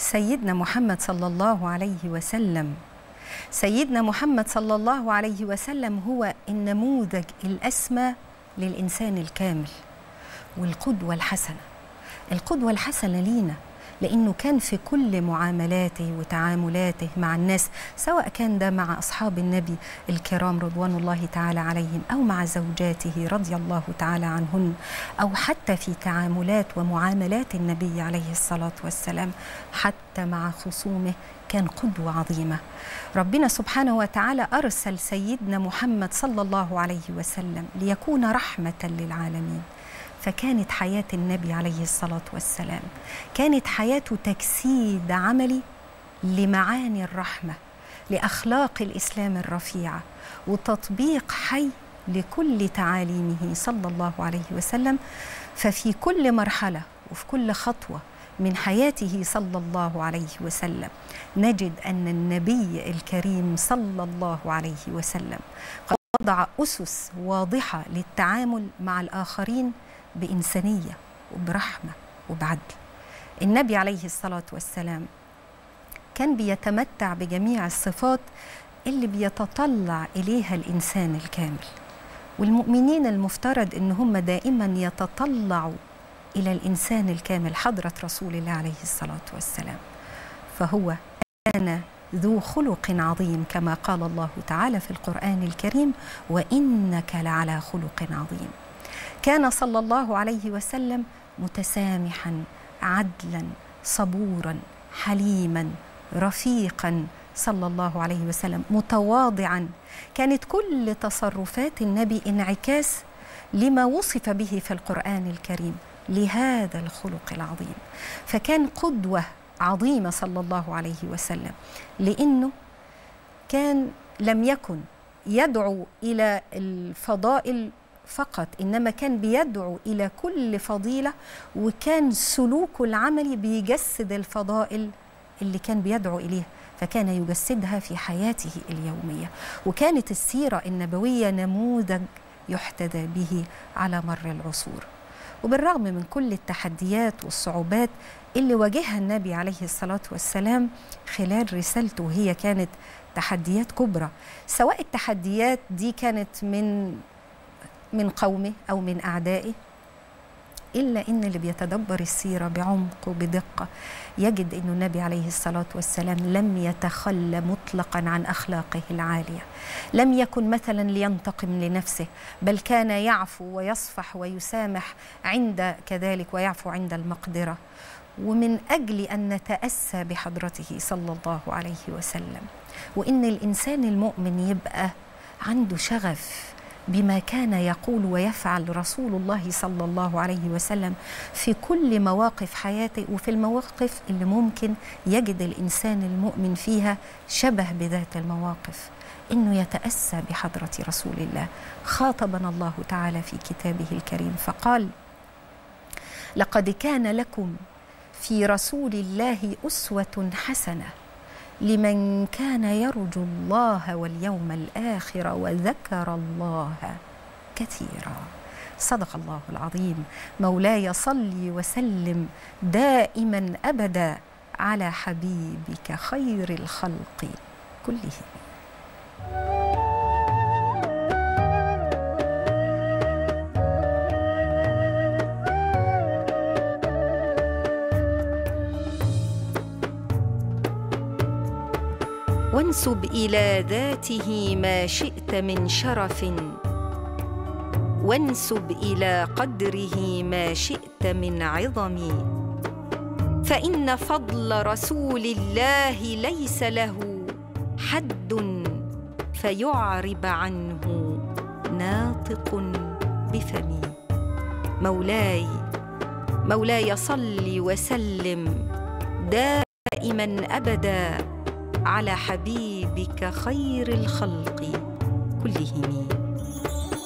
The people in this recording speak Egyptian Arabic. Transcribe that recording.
سيدنا محمد صلى الله عليه وسلم سيدنا محمد صلى الله عليه وسلم هو النموذج الأسمى للإنسان الكامل والقدوة الحسنة القدوة الحسنة لينا لأنه كان في كل معاملاته وتعاملاته مع الناس سواء كان ده مع أصحاب النبي الكرام رضوان الله تعالى عليهم أو مع زوجاته رضي الله تعالى عنهن أو حتى في تعاملات ومعاملات النبي عليه الصلاة والسلام حتى مع خصومه كان قدوة عظيمة ربنا سبحانه وتعالى أرسل سيدنا محمد صلى الله عليه وسلم ليكون رحمة للعالمين فكانت حياة النبي عليه الصلاة والسلام كانت حياته تجسيد عملي لمعاني الرحمة لأخلاق الإسلام الرفيعة وتطبيق حي لكل تعاليمه صلى الله عليه وسلم ففي كل مرحلة وفي كل خطوة من حياته صلى الله عليه وسلم نجد أن النبي الكريم صلى الله عليه وسلم قد وضع أسس واضحة للتعامل مع الآخرين بإنسانية وبرحمة وبعدل النبي عليه الصلاة والسلام كان بيتمتع بجميع الصفات اللي بيتطلع إليها الإنسان الكامل والمؤمنين المفترض إن هم دائما يتطلعوا إلى الإنسان الكامل حضرة رسول الله عليه الصلاة والسلام فهو كان ذو خلق عظيم كما قال الله تعالى في القرآن الكريم وإنك لعلى خلق عظيم كان صلى الله عليه وسلم متسامحا عدلا صبورا حليما رفيقا صلى الله عليه وسلم متواضعا كانت كل تصرفات النبي انعكاس لما وصف به في القران الكريم لهذا الخلق العظيم فكان قدوه عظيمه صلى الله عليه وسلم لانه كان لم يكن يدعو الى الفضائل فقط انما كان بيدعو الى كل فضيله وكان سلوكه العملي بيجسد الفضائل اللي كان بيدعو اليها فكان يجسدها في حياته اليوميه وكانت السيره النبويه نموذج يحتذى به على مر العصور وبالرغم من كل التحديات والصعوبات اللي واجهها النبي عليه الصلاه والسلام خلال رسالته هي كانت تحديات كبرى سواء التحديات دي كانت من من قومه او من اعدائه الا ان اللي بيتدبر السيره بعمق وبدقه يجد ان النبي عليه الصلاه والسلام لم يتخلى مطلقا عن اخلاقه العاليه لم يكن مثلا لينتقم لنفسه بل كان يعفو ويصفح ويسامح عند كذلك ويعفو عند المقدره ومن اجل ان نتاسى بحضرته صلى الله عليه وسلم وان الانسان المؤمن يبقى عنده شغف بما كان يقول ويفعل رسول الله صلى الله عليه وسلم في كل مواقف حياته وفي المواقف اللي ممكن يجد الانسان المؤمن فيها شبه بذات المواقف انه يتاسى بحضره رسول الله خاطبنا الله تعالى في كتابه الكريم فقال لقد كان لكم في رسول الله اسوه حسنه لمن كان يرجو الله واليوم الاخر وذكر الله كثيرا صدق الله العظيم مولاي صل وسلم دائما ابدا على حبيبك خير الخلق كلهم وانسب الى ذاته ما شئت من شرف وانسب الى قدره ما شئت من عظم فان فضل رسول الله ليس له حد فيعرب عنه ناطق بفمي مولاي مولاي صل وسلم دائما ابدا على حبيبك خير الخلق كلهم